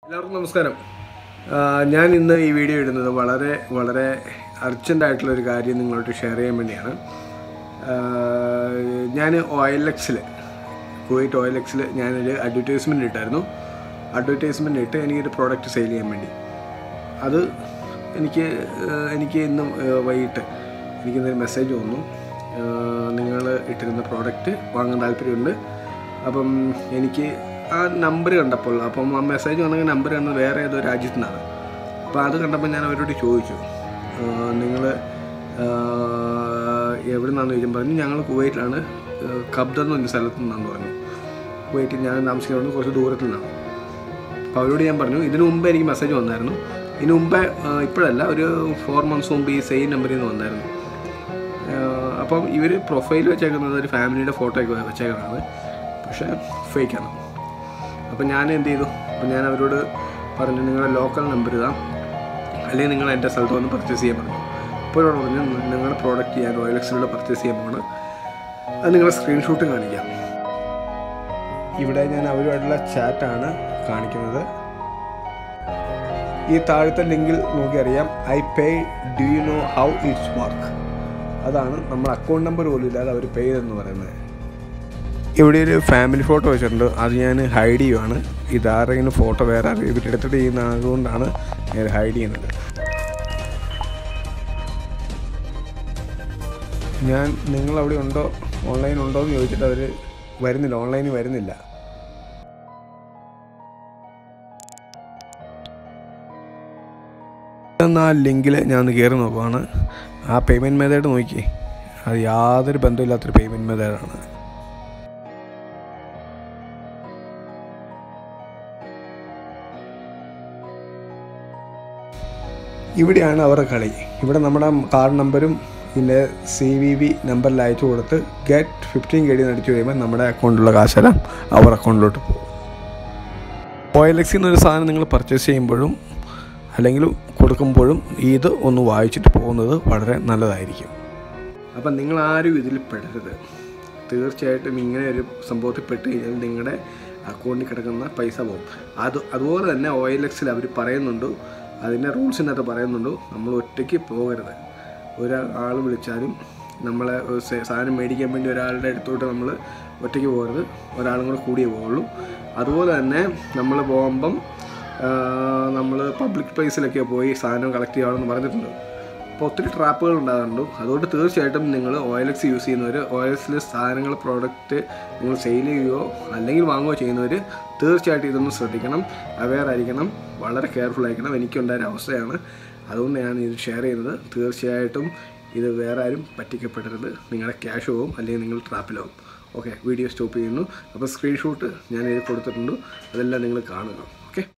എല്ലാവർക്കും നമസ്കാരം ആ, ഞാൻ ഇന്ന് ഈ വീഡിയോ ഇടുന്നത് വളരെ വളരെ അർജൻറ്റായിട്ടുള്ള ഒരു കാര്യം നിങ്ങളോട്ട് ഷെയർ ചെയ്യാൻ വേണ്ടിയാണ് ഞാൻ ഒ എൽ എക്സിൽ കുവൈറ്റ് ഒ എൽ എക്സിൽ ഞാനൊരു അഡ്വർടൈസ്മെൻറ്റ് ഇട്ടായിരുന്നു അഡ്വർടൈസ്മെൻറ്റ് ഇട്ട് എനിക്കൊരു പ്രോഡക്റ്റ് സെയിൽ ചെയ്യാൻ വേണ്ടി അത് എനിക്ക് ആ, എനിക്ക് ഇന്ന് ആ, വൈകിട്ട് എനിക്കിന്നൊരു മെസ്സേജ് വന്നു നിങ്ങൾ ഇട്ടിരുന്ന പ്രോഡക്റ്റ് വാങ്ങാൻ താല്പര്യമുണ്ട് അപ്പം എനിക്ക് ആ നമ്പർ കണ്ടപ്പോൾ അപ്പം ആ മെസ്സേജ് വന്നെങ്കിൽ നമ്പർ കണ്ടത് വേറെ ഏതോ രാജ്യത്തു നിന്നാണ് അപ്പോൾ അത് കണ്ടപ്പോൾ ഞാൻ അവരോട് ചോദിച്ചു നിങ്ങൾ എവിടെ നിന്നാണെന്ന് ചോദിച്ചാൽ പറഞ്ഞു ഞങ്ങൾ കുവൈറ്റിലാണ് കബ്ദ എന്ന് പറഞ്ഞ സ്ഥലത്ത് നിന്നാന്ന് പറഞ്ഞു കുവൈറ്റിൽ ഞാൻ താമസിക്കുന്നത് കുറച്ച് ദൂരത്തിൽ നിന്നാണ് അപ്പോൾ അവരോട് ഞാൻ പറഞ്ഞു ഇതിനു മുമ്പ് എനിക്ക് മെസ്സേജ് വന്നായിരുന്നു ഇതിനു മുമ്പേ ആ, ഇപ്പോഴല്ല ഒരു ഫോർ മന്ത്സ് മുമ്പ് ഈ സെയിം നമ്പറിൽ നിന്ന് വന്നായിരുന്നു ആ, അപ്പം ഇവർ പ്രൊഫൈൽ വെച്ചേക്കുന്നത് ഒരു ഫാമിലിയുടെ ഫോട്ടോ ഒക്കെ വെച്ചേക്കുന്നതാണ് പക്ഷേ ഫേക്കാണ് അപ്പം ഞാൻ എന്ത് ചെയ്തു അപ്പം ഞാൻ അവരോട് പറഞ്ഞു നിങ്ങളുടെ ലോക്കൽ നമ്പർ ഇതാ അല്ലെങ്കിൽ നിങ്ങൾ എൻ്റെ സ്ഥലത്ത് വന്ന് പർച്ചേസ് ചെയ്യാൻ പറഞ്ഞു അപ്പോൾ അവരോട് പറഞ്ഞു നിങ്ങളുടെ പ്രോഡക്റ്റ് ഞാൻ റോയൽ എക്സിലൂടെ പർച്ചേസ് ചെയ്യാൻ പോകണം അത് നിങ്ങളുടെ സ്ക്രീൻഷോട്ട് കാണിക്കാം ഇവിടെ ഞാൻ അവരുമായിട്ടുള്ള ചാറ്റാണ് കാണിക്കുന്നത് ഈ താഴത്തെ ലിങ്കിൽ നോക്കിയറിയാം I pay do you know how it's work അതാണ് നമ്മുടെ അക്കൗണ്ട് നമ്പർ പോലും ഇല്ലാതെ അവർ പേ ചെയ്തെന്ന് പറയുന്നത് ഇവിടെ ഒരു ഫാമിലി ഫോട്ടോ വെച്ചിട്ടുണ്ട് അത് ഞാൻ ഹൈഡ് ചെയ്യുവാണ് ഇതാരെങ്കിലും ഫോട്ടോ വേറെ ആരും ഇവരെടുത്തിട്ട് ചെയ്യുന്ന അതുകൊണ്ടാണ് ഞാൻ ഹൈഡ് ചെയ്യുന്നത് ഞാൻ നിങ്ങൾ അവിടെ ഉണ്ടോ ഓൺലൈൻ ഉണ്ടോ എന്ന് ചോദിച്ചിട്ട് അവർ വരുന്നില്ല ഓൺലൈനിൽ വരുന്നില്ല എന്നാൽ ആ ലിങ്കിൽ ഞാൻ ഒന്ന് കയറി നോക്കുവാണ് ആ പേയ്മെൻറ്റ് മെത്തേഡ് നോക്കി അത് യാതൊരു ബന്ധമില്ലാത്തൊരു പേയ്മെൻറ്റ് മെത്തേഡാണ് ഇവിടെയാണ് അവരുടെ കളി ഇവിടെ നമ്മുടെ കാർഡ് നമ്പരും പിന്നെ സി വി വി നമ്പറിൽ അയച്ചു കൊടുത്ത് ഗെറ്റ് ഫിഫ്റ്റീൻ കെ ഡി അടിച്ചു കഴിയുമ്പോൾ നമ്മുടെ അക്കൗണ്ടിലുള്ള കാശെല്ലാം അവർ അക്കൗണ്ടിലോട്ട് പോകും ഒ എൽ എക്സിൽ നിന്നൊരു സാധനം നിങ്ങൾ പർച്ചേസ് ചെയ്യുമ്പോഴും അല്ലെങ്കിൽ കൊടുക്കുമ്പോഴും ഇത് ഒന്ന് വായിച്ചിട്ട് പോകുന്നത് വളരെ നല്ലതായിരിക്കും അപ്പം നിങ്ങൾ ആരും ഇതിൽ പെടരുത് തീർച്ചയായിട്ടും ഇങ്ങനെ ഒരു സംഭവത്തിൽ പെട്ട് കഴിഞ്ഞാൽ നിങ്ങളുടെ അക്കൗണ്ടിൽ കിടക്കുന്ന പൈസ പോകും അത് അതുപോലെ തന്നെ ഒ എൽ എക്സിൽ അവർ പറയുന്നുണ്ട് അതിൻ്റെ റൂൾസിനകത്ത് പറയുന്നുണ്ട് നമ്മൾ ഒറ്റയ്ക്ക് പോകരുത് ഒരാൾ വിളിച്ചാലും നമ്മളെ ഒരു സേ- സാധനം മേടിക്കാൻ വേണ്ടി ഒരാളുടെ അടുത്തോട്ട് നമ്മൾ ഒറ്റയ്ക്ക് പോകരുത് ഒരാളും കൂടെ കൂടിയേ പോവുള്ളൂ അതുപോലെ തന്നെ നമ്മൾ പോകുമ്പം നമ്മൾ പബ്ലിക് പ്ലേസിലൊക്കെ പോയി സാധനം കളക്ട് ചെയ്യണമെന്ന് പറഞ്ഞിട്ടുണ്ട് അപ്പോൾ ഒത്തിരി ട്രാപ്പുകൾ ഉണ്ടാകുന്നുണ്ട് അതുകൊണ്ട് തീർച്ചയായിട്ടും നിങ്ങൾ ഒ എൽ എക്സ് യൂസ് ചെയ്യുന്നവർ ഒ എൽ എക്സിൽ സാധനങ്ങൾ പ്രോഡക്റ്റ് നിങ്ങൾ സെയിൽ ചെയ്യുകയോ അല്ലെങ്കിൽ വാങ്ങുകയോ ചെയ്യുന്നവർ തീർച്ചയായിട്ടും ഇതൊന്ന് ശ്രദ്ധിക്കണം അവെയർ ആയിരിക്കണം വളരെ കെയർഫുൾ ആയിരിക്കണം എനിക്കുണ്ടായ ഒരു അവസ്ഥയാണ് അതുകൊണ്ട് ഞാൻ ഇത് ഷെയർ ചെയ്യുന്നത് തീർച്ചയായിട്ടും ഇത് വേറെ ആരും പറ്റിക്കപ്പെടരുത് നിങ്ങളുടെ ക്യാഷ് പോവും അല്ലെങ്കിൽ നിങ്ങൾ ട്രാപ്പിലാവും ഓക്കെ വീഡിയോ സ്റ്റോപ്പ് ചെയ്യുന്നു അപ്പോൾ സ്ക്രീൻഷോട്ട് ഞാൻ ഇത് കൊടുത്തിട്ടുണ്ട് അതെല്ലാം നിങ്ങൾ കാണുക